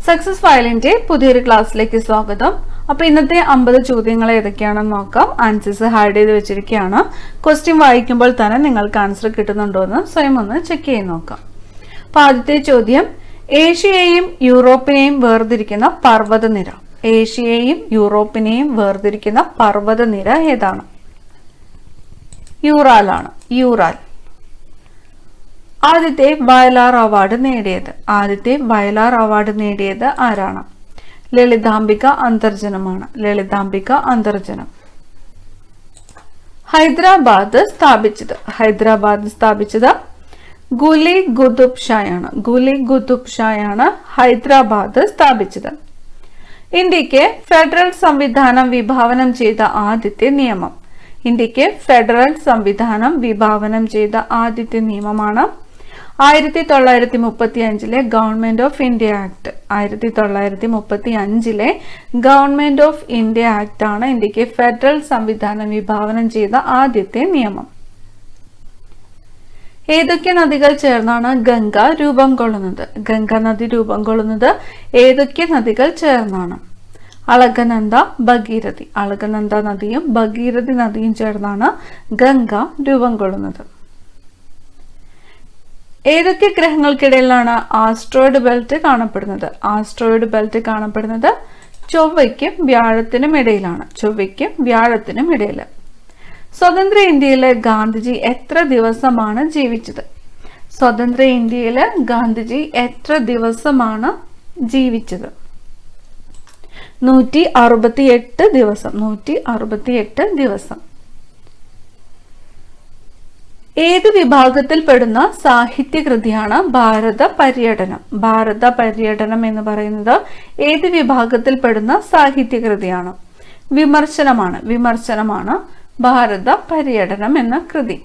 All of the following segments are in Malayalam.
സക്സസ് ഫയലിന്റെ പുതിയൊരു ക്ലാസ്സിലേക്ക് സ്വാഗതം അപ്പൊ ഇന്നത്തെ അമ്പത് ചോദ്യങ്ങൾ ഏതൊക്കെയാണെന്ന് നോക്കാം ആൻസേഴ്സ് ഹൈഡ് ചെയ്ത് വെച്ചിരിക്കുകയാണ് ക്വസ്റ്റ്യൻ വായിക്കുമ്പോൾ തന്നെ നിങ്ങൾക്ക് ആൻസർ കിട്ടുന്നുണ്ടോ എന്ന് സ്വയം ഒന്ന് ചെക്ക് ചെയ്ത് നോക്കാം അപ്പൊ ആദ്യത്തെ ചോദ്യം ഏഷ്യയെയും യൂറോപ്പിനെയും വേർതിരിക്കുന്ന പർവ്വതനിര ഏഷ്യയെയും യൂറോപ്പിനെയും വേർതിരിക്കുന്ന പർവ്വതനിര ഏതാണ് യൂറാലാണ് യൂറാൽ ആദ്യത്തെ വയലാർ അവാർഡ് നേടിയത് ആദ്യത്തെ വയലാർ അവാർഡ് നേടിയത് ആരാണ് ലളിതാംബിക അന്തർജനമാണ് ലളിതാംബിക അന്തർജനം ഹൈദരാബാദ് സ്ഥാപിച്ചത് ഹൈദരാബാദ് സ്ഥാപിച്ചത് ഗുലി ഖുതുബ് ഷായാണ് ഗുലി ഖുതുബ് ഷായാണ് ഹൈദരാബാദ് സ്ഥാപിച്ചത് ഇന്ത്യക്ക് ഫെഡറൽ സംവിധാനം വിഭാവനം ചെയ്ത ആദ്യത്തെ നിയമം ഇന്ത്യക്ക് ഫെഡറൽ സംവിധാനം വിഭാവനം ചെയ്ത ആദ്യത്തെ നിയമമാണ് ആയിരത്തി തൊള്ളായിരത്തി മുപ്പത്തി അഞ്ചിലെ ഗവൺമെന്റ് ഓഫ് ഇന്ത്യ ആക്ട് ആയിരത്തി തൊള്ളായിരത്തി മുപ്പത്തി അഞ്ചിലെ ഗവൺമെന്റ് ഓഫ് ഇന്ത്യ ആക്ട് ആണ് ഇന്ത്യക്ക് ഫെഡറൽ സംവിധാനം വിഭാവനം ചെയ്ത ആദ്യത്തെ നിയമം ഏതൊക്കെ നദികൾ ചേർന്നാണ് ഗംഗ രൂപം കൊള്ളുന്നത് ഗംഗ നദി രൂപം കൊള്ളുന്നത് ഏതൊക്കെ നദികൾ ചേർന്നാണ് അളകനന്ദ ഭഗീരഥി അളകനന്ദ നദിയും ഭഗീരഥി നദിയും ചേർന്നാണ് ഗംഗ രൂപം കൊള്ളുന്നത് ഏതൊക്കെ ഗ്രഹങ്ങൾക്കിടയിലാണ് ആസ്ട്രോയിഡ് ബെൽറ്റ് കാണപ്പെടുന്നത് ആസ്ട്രോയിഡ് ബെൽറ്റ് കാണപ്പെടുന്നത് ചൊവ്വയ്ക്കും വ്യാഴത്തിനും ഇടയിലാണ് ചൊവ്വയ്ക്കും വ്യാഴത്തിനും ഇടയിൽ സ്വതന്ത്ര ഇന്ത്യയിലെ ഗാന്ധിജി എത്ര ദിവസമാണ് ജീവിച്ചത് സ്വതന്ത്ര ഇന്ത്യയിലെ ഗാന്ധിജി എത്ര ദിവസമാണ് ജീവിച്ചത് നൂറ്റി അറുപത്തി എട്ട് ദിവസം നൂറ്റി അറുപത്തി എട്ട് ദിവസം ഏത് വിഭാഗത്തിൽപ്പെടുന്ന സാഹിത്യകൃതിയാണ് ഭാരത പര്യടനം ഭാരത പര്യടനം എന്ന് പറയുന്നത് ഏത് വിഭാഗത്തിൽപ്പെടുന്ന സാഹിത്യകൃതിയാണ് വിമർശനമാണ് വിമർശനമാണ് ഭാരത പര്യടനം എന്ന കൃതി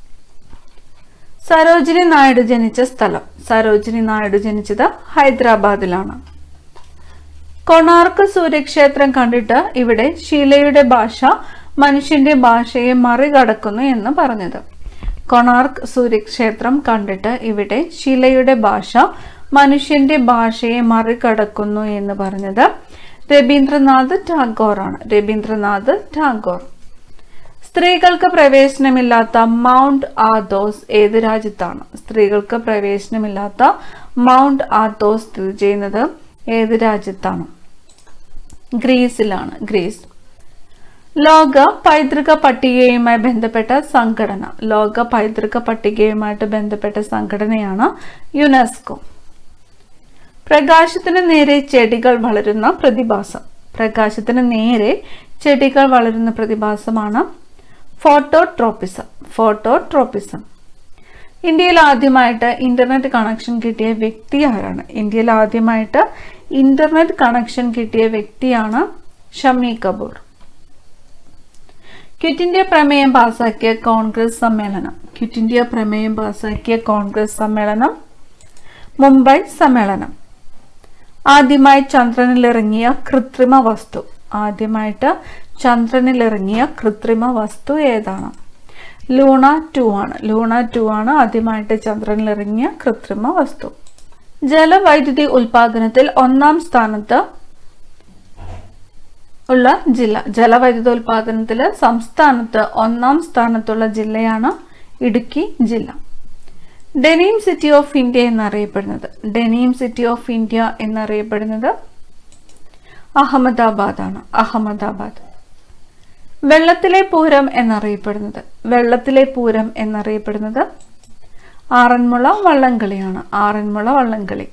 സരോജിനി നായിഡു ജനിച്ച സ്ഥലം സരോജിനി നായിഡു ജനിച്ചത് ഹൈദരാബാദിലാണ് കൊണാർക്ക് സൂര്യക്ഷേത്രം കണ്ടിട്ട് ഇവിടെ ശിലയുടെ ഭാഷ മനുഷ്യന്റെ ഭാഷയെ മറികടക്കുന്നു എന്ന് പറഞ്ഞത് കൊണാർക്ക് സൂര്യക്ഷേത്രം കണ്ടിട്ട് ഇവിടെ ശിലയുടെ ഭാഷ മനുഷ്യന്റെ ഭാഷയെ മറികടക്കുന്നു എന്ന് പറഞ്ഞത് രവീന്ദ്രനാഥ് ടാഗോർ ആണ് രവീന്ദ്രനാഥ് ടാഗോർ സ്ത്രീകൾക്ക് പ്രവേശനമില്ലാത്ത മൗണ്ട് ആദോസ് ഏത് രാജ്യത്താണ് സ്ത്രീകൾക്ക് പ്രവേശനമില്ലാത്ത മൗണ്ട് ആദോസ് സ്ഥിതി ചെയ്യുന്നത് ഏത് രാജ്യത്താണ് ഗ്രീസിലാണ് ഗ്രീസ് ലോക പൈതൃക പട്ടികയുമായി ബന്ധപ്പെട്ട സംഘടന ലോക പൈതൃക പട്ടികയുമായിട്ട് ബന്ധപ്പെട്ട സംഘടനയാണ് യുനെസ്കോ പ്രകാശത്തിന് നേരെ ചെടികൾ വളരുന്ന പ്രതിഭാസം പ്രകാശത്തിന് നേരെ ചെടികൾ വളരുന്ന പ്രതിഭാസമാണ് ഫോട്ടോട്രോപ്പിസം ഫോട്ടോട്രോപ്പിസം ഇന്ത്യയിൽ ആദ്യമായിട്ട് ഇന്റർനെറ്റ് കണക്ഷൻ കിട്ടിയ വ്യക്തി ആരാണ് ഇന്ത്യയിൽ ആദ്യമായിട്ട് ഇന്റർനെറ്റ് കണക്ഷൻ കിട്ടിയ വ്യക്തിയാണ് ഷമി കപൂർ ക്വിറ്റ് ഇന്ത്യ പ്രമേയം പാസാക്കിയ കോൺഗ്രസ് സമ്മേളനം ക്വിറ്റ് ഇന്ത്യ പ്രമേയം പാസാക്കിയ കോൺഗ്രസ് സമ്മേളനം മുംബൈ സമ്മേളനം ആദ്യമായി ചന്ദ്രനിലിറങ്ങിയ കൃത്രിമ വസ്തു ആദ്യമായിട്ട് ചന്ദ്രനിലിറങ്ങിയ കൃത്രിമ വസ്തു ഏതാണ് ലൂണ ടു ആണ് ലൂണ ടു ആണ് ആദ്യമായിട്ട് ചന്ദ്രനിലിറങ്ങിയ കൃത്രിമ വസ്തു ജലവൈദ്യുതി ഉൽപാദനത്തിൽ ഒന്നാം സ്ഥാനത്ത് ഉള്ള ജില്ല ജലവൈദ്യുത ഉൽപാദനത്തിൽ സംസ്ഥാനത്ത് ഒന്നാം സ്ഥാനത്തുള്ള ജില്ലയാണ് ഇടുക്കി ജില്ല ഡെനീം സിറ്റി ഓഫ് ഇന്ത്യ എന്നറിയപ്പെടുന്നത് ഡെനീം സിറ്റി ഓഫ് ഇന്ത്യ എന്നറിയപ്പെടുന്നത് അഹമ്മദാബാദ് ആണ് അഹമ്മദാബാദ് വെള്ളത്തിലെ പൂരം എന്നറിയപ്പെടുന്നത് വെള്ളത്തിലെ പൂരം എന്നറിയപ്പെടുന്നത് ആറന്മുള വള്ളംകളിയാണ് ആറന്മുള വള്ളംകളി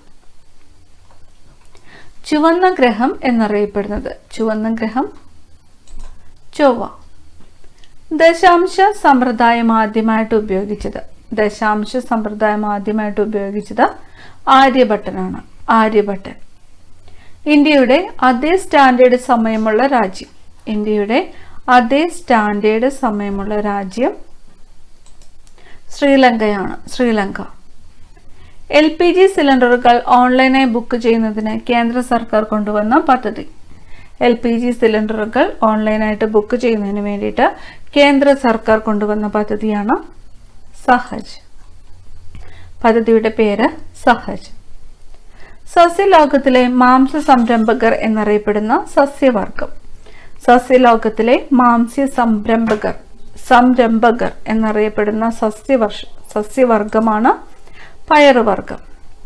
ചുവന്ന ഗ്രഹം എന്നറിയപ്പെടുന്നത് ചുവന്ന ഗ്രഹം ചൊവ്വ ദശാംശ സമ്പ്രദായം ആദ്യമായിട്ട് ഉപയോഗിച്ചത് ദശാംശ സമ്പ്രദായം ആദ്യമായിട്ട് ഉപയോഗിച്ചത് ആര്യഭട്ടനാണ് ആര്യഭട്ടൻ ഇന്ത്യയുടെ അതേ സ്റ്റാൻഡേർഡ് സമയമുള്ള രാജ്യം ഇന്ത്യയുടെ അതേ സ്റ്റാൻഡേർഡ് സമയമുള്ള രാജ്യം ശ്രീലങ്കയാണ് ശ്രീലങ്ക എൽ പി ജി സിലിണ്ടറുകൾ ഓൺലൈനായി ബുക്ക് ചെയ്യുന്നതിന് കേന്ദ്ര സർക്കാർ കൊണ്ടുവന്ന പദ്ധതി എൽ പി ജി സിലിണ്ടറുകൾ ഓൺലൈനായിട്ട് ബുക്ക് ചെയ്യുന്നതിന് വേണ്ടിയിട്ട് കേന്ദ്ര സർക്കാർ കൊണ്ടുവന്ന പദ്ധതിയാണ് സഹജ് പദ്ധതിയുടെ പേര് സഹജ് സസ്യലോകത്തിലെ മാംസ സംരംഭകർ എന്നറിയപ്പെടുന്ന സസ്യവർഗം സസ്യലോകത്തിലെ മാംസ്യ സംരംഭകർ സംരംഭകർ എന്നറിയപ്പെടുന്ന സസ്യവർഷ സസ്യവർഗമാണ് പയറുവർഗം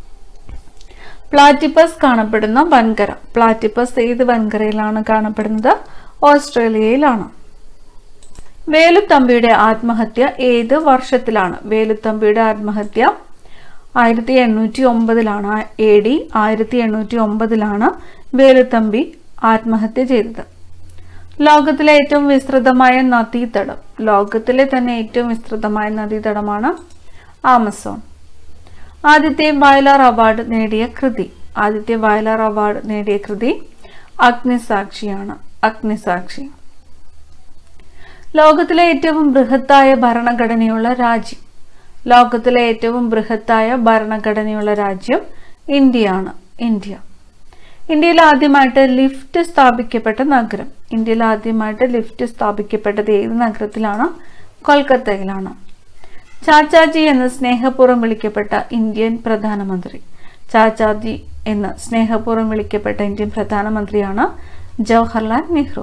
പ്ലാറ്റിപ്പസ് കാണപ്പെടുന്ന വൻകര പ്ലാറ്റിപ്പസ് ഏത് വൻകരയിലാണ് കാണപ്പെടുന്നത് ഓസ്ട്രേലിയയിലാണ് വേലുത്തമ്പിയുടെ ആത്മഹത്യ ഏത് വർഷത്തിലാണ് വേലുത്തമ്പിയുടെ ആത്മഹത്യ ആയിരത്തി എണ്ണൂറ്റി ഒമ്പതിലാണ് എ ഡി ആയിരത്തി എണ്ണൂറ്റി ഒമ്പതിലാണ് വേലുത്തമ്പി ആത്മഹത്യ ചെയ്തത് ലോകത്തിലെ ഏറ്റവും വിസ്തൃതമായ നദീതടം ലോകത്തിലെ തന്നെ ഏറ്റവും വിസ്തൃതമായ നദീതടമാണ് ആമസോൺ ആദ്യത്തെ വയലാർ അവാർഡ് നേടിയ കൃതി ആദ്യത്തെ വയലാർ അവാർഡ് നേടിയ കൃതി അഗ്നിസാക്ഷിയാണ് അഗ്നിസാക്ഷി ലോകത്തിലെ ഏറ്റവും ബൃഹത്തായ ഭരണഘടനയുള്ള രാജ്യം ലോകത്തിലെ ഏറ്റവും ബൃഹത്തായ ഭരണഘടനയുള്ള രാജ്യം ഇന്ത്യയാണ് ഇന്ത്യ ഇന്ത്യയിൽ ആദ്യമായിട്ട് ലിഫ്റ്റ് സ്ഥാപിക്കപ്പെട്ട നഗരം ഇന്ത്യയിൽ ആദ്യമായിട്ട് ലിഫ്റ്റ് സ്ഥാപിക്കപ്പെട്ടത് ഏത് നഗരത്തിലാണ് കൊൽക്കത്തയിലാണ് ചാച്ചാജി എന്ന് സ്നേഹപൂർവ്വം വിളിക്കപ്പെട്ട ഇന്ത്യൻ പ്രധാനമന്ത്രി ചാച്ചാജി എന്ന് സ്നേഹപൂർവ്വം വിളിക്കപ്പെട്ട ഇന്ത്യൻ പ്രധാനമന്ത്രിയാണ് ജവഹർലാൽ നെഹ്റു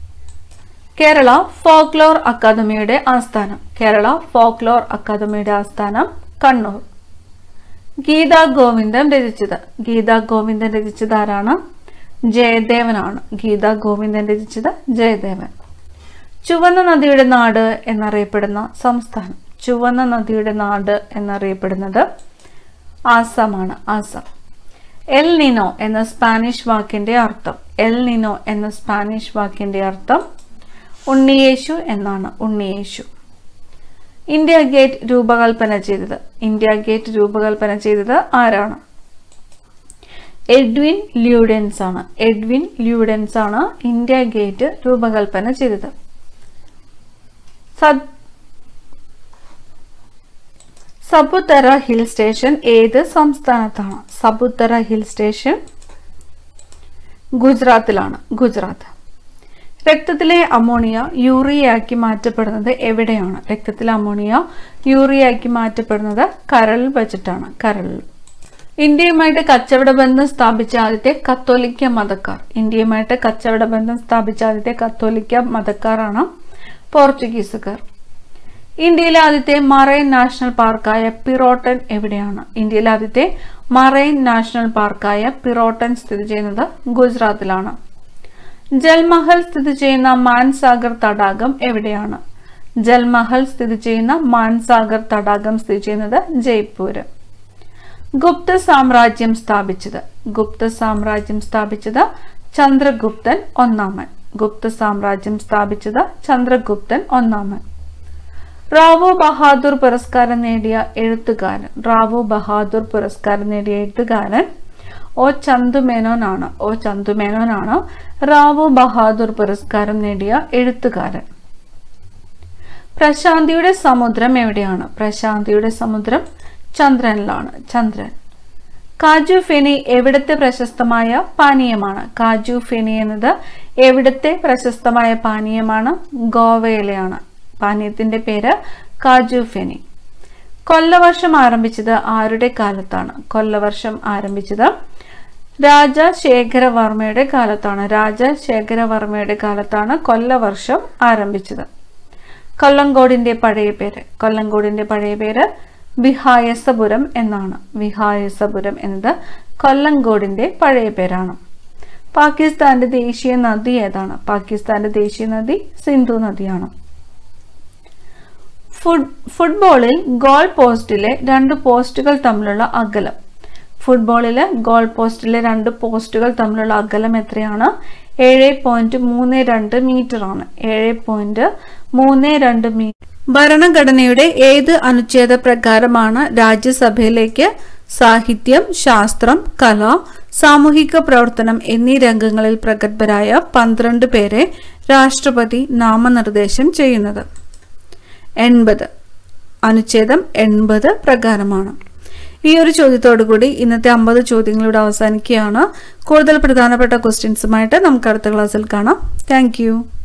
കേരള ഫോക്ലോർ അക്കാദമിയുടെ ആസ്ഥാനം കേരള ഫോക്ലോർ അക്കാദമിയുടെ ആസ്ഥാനം കണ്ണൂർ ഗീതാ ഗോവിന്ദൻ രചിച്ചത് ഗീതാ ഗോവിന്ദൻ രചിച്ചത് ആരാണ് ജയദേവനാണ് ഗീതാ ഗോവിന്ദൻ രചിച്ചത് ജയദേവൻ ചുവന്ന നദിയുടെ നാട് എന്നറിയപ്പെടുന്ന സംസ്ഥാനം ചുവന്ന നദിയുടെ നാട് എന്നറിയപ്പെടുന്നത് ആസാമാണ് ആസാം എൽ നിനോ എന്ന സ്പാനിഷ് വാക്കിന്റെ അർത്ഥം എൽ നിനോ എന്ന സ്പാനിഷ് വാക്കിന്റെ അർത്ഥം ഉണ്ണിയേശു എന്നാണ് ഉണ്ണിയേശു ഇന്ത്യ ഗേറ്റ് രൂപകൽപ്പന ചെയ്തത് ഇന്ത്യ ഗേറ്റ് രൂപകൽപ്പന ചെയ്തത് ആരാണ് എഡ്വിൻ ല്യൂഡൻസ് ആണ് എഡ്വിൻ ല്യൂഡൻസ് ആണ് ഇന്ത്യ ഗേറ്റ് രൂപകൽപ്പന ചെയ്തത് സത് സപുത്തര ഹിൽ സ്റ്റേഷൻ ഏത് സംസ്ഥാനത്താണ് സപുത്തര ഹിൽ സ്റ്റേഷൻ ഗുജറാത്തിലാണ് ഗുജറാത്ത് രക്തത്തിലെ അമോണിയ യൂറിയയാക്കി മാറ്റപ്പെടുന്നത് എവിടെയാണ് രക്തത്തിലെ അമോണിയ യൂറിയയാക്കി മാറ്റപ്പെടുന്നത് കരളിൽ വെച്ചിട്ടാണ് കരളിൽ ഇന്ത്യയുമായിട്ട് കച്ചവട ബന്ധം സ്ഥാപിച്ച ആദ്യത്തെ കത്തോലിക്ക മതക്കാർ ഇന്ത്യയുമായിട്ട് കച്ചവട ബന്ധം സ്ഥാപിച്ച ആദ്യത്തെ കത്തോലിക്ക മതക്കാരാണ് പോർച്ചുഗീസുകാർ ഇന്ത്യയിലെ ആദ്യത്തെ മറൈൻ നാഷണൽ പാർക്കായ പിറോട്ടൻ എവിടെയാണ് ഇന്ത്യയിലെ ആദ്യത്തെ മറൈൻ നാഷണൽ പാർക്കായ പിറോട്ടൻ സ്ഥിതി ചെയ്യുന്നത് ഗുജറാത്തിലാണ് ജൽമഹൽ സ്ഥിതി ചെയ്യുന്ന മാൻസാഗർ തടാകം എവിടെയാണ് ജൽമഹൽ സ്ഥിതി ചെയ്യുന്ന മാൻസാഗർ തടാകം സ്ഥിതി ചെയ്യുന്നത് ജയ്പൂര് ഗുപ്ത സാമ്രാജ്യം സ്ഥാപിച്ചത് ഗുപ്ത സാമ്രാജ്യം സ്ഥാപിച്ചത് ചന്ദ്രഗുപ്തൻ ഒന്നാമൻ ഗുപ്ത സാമ്രാജ്യം സ്ഥാപിച്ചത് ചന്ദ്രഗുപ്തൻ ഒന്നാമൻ റാവു ബഹാദൂർ പുരസ്കാരം നേടിയ എഴുത്തുകാരൻ റാവു ബഹാദൂർ പുരസ്കാരം നേടിയ എഴുത്തുകാരൻ ഒ ചന്തുമേനോനാണ് ഒ ചന്തുമേനോനാണ് റാവു ബഹാദൂർ പുരസ്കാരം നേടിയ എഴുത്തുകാരൻ പ്രശാന്തിയുടെ സമുദ്രം എവിടെയാണ് പ്രശാന്തിയുടെ സമുദ്രം ചന്ദ്രനിലാണ് ചന്ദ്രൻ കാജു ഫെനി എവിടത്തെ പ്രശസ്തമായ പാനീയമാണ് കാജു ഫെനി എന്നത് എവിടത്തെ പ്രശസ്തമായ പാനീയമാണ് ഗോവയിലെയാണ് പാനീയത്തിന്റെ പേര് കാജു ഫെനി കൊല്ലവർഷം ആരംഭിച്ചത് ആരുടെ കാലത്താണ് കൊല്ലവർഷം ആരംഭിച്ചത് രാജ ശേഖരവർമ്മയുടെ കാലത്താണ് രാജ ശേഖരവർമ്മയുടെ കാലത്താണ് കൊല്ലവർഷം ആരംഭിച്ചത് കൊല്ലങ്കോടിന്റെ പഴയ പേര് കൊല്ലങ്കോടിന്റെ പഴയ പേര് വിഹായസപുരം എന്നാണ് വിഹായസപുരം എന്നത് കൊല്ലങ്കോടിന്റെ പഴയ പേരാണ് പാകിസ്ഥാന്റെ ദേശീയ നദി ഏതാണ് പാകിസ്ഥാന്റെ ദേശീയ നദി സിന്ധു നദിയാണ് ഫുട് ഫുട്ബോളിൽ ഗോൾ പോസ്റ്റിലെ രണ്ട് പോസ്റ്റുകൾ തമ്മിലുള്ള അകലം ഫുട്ബോളിലെ ഗോൾ പോസ്റ്റിലെ രണ്ട് പോസ്റ്റുകൾ തമ്മിലുള്ള അകലം എത്രയാണ് ഏഴ് പോയിന്റ് മൂന്ന് രണ്ട് മീറ്റർ ആണ് ഏഴ് പോയിന്റ് മൂന്ന് രണ്ട് മീറ്റർ ഭരണഘടനയുടെ ഏത് അനുച്ഛേദ പ്രകാരമാണ് രാജ്യസഭയിലേക്ക് സാഹിത്യം ശാസ്ത്രം കല സാമൂഹിക പ്രവർത്തനം എന്നീ രംഗങ്ങളിൽ പ്രഗത്ഭരായ പന്ത്രണ്ട് പേരെ രാഷ്ട്രപതി നാമനിർദ്ദേശം ചെയ്യുന്നത് എൺപത് അനുച്ഛേദം എൺപത് പ്രകാരമാണ് ഈ ഒരു ചോദ്യത്തോടു കൂടി ഇന്നത്തെ അമ്പത് ചോദ്യങ്ങളിവിടെ അവസാനിക്കുകയാണ് കൂടുതൽ പ്രധാനപ്പെട്ട ക്വസ്റ്റ്യൻസുമായിട്ട് നമുക്ക് അടുത്ത ക്ലാസ്സിൽ കാണാം താങ്ക്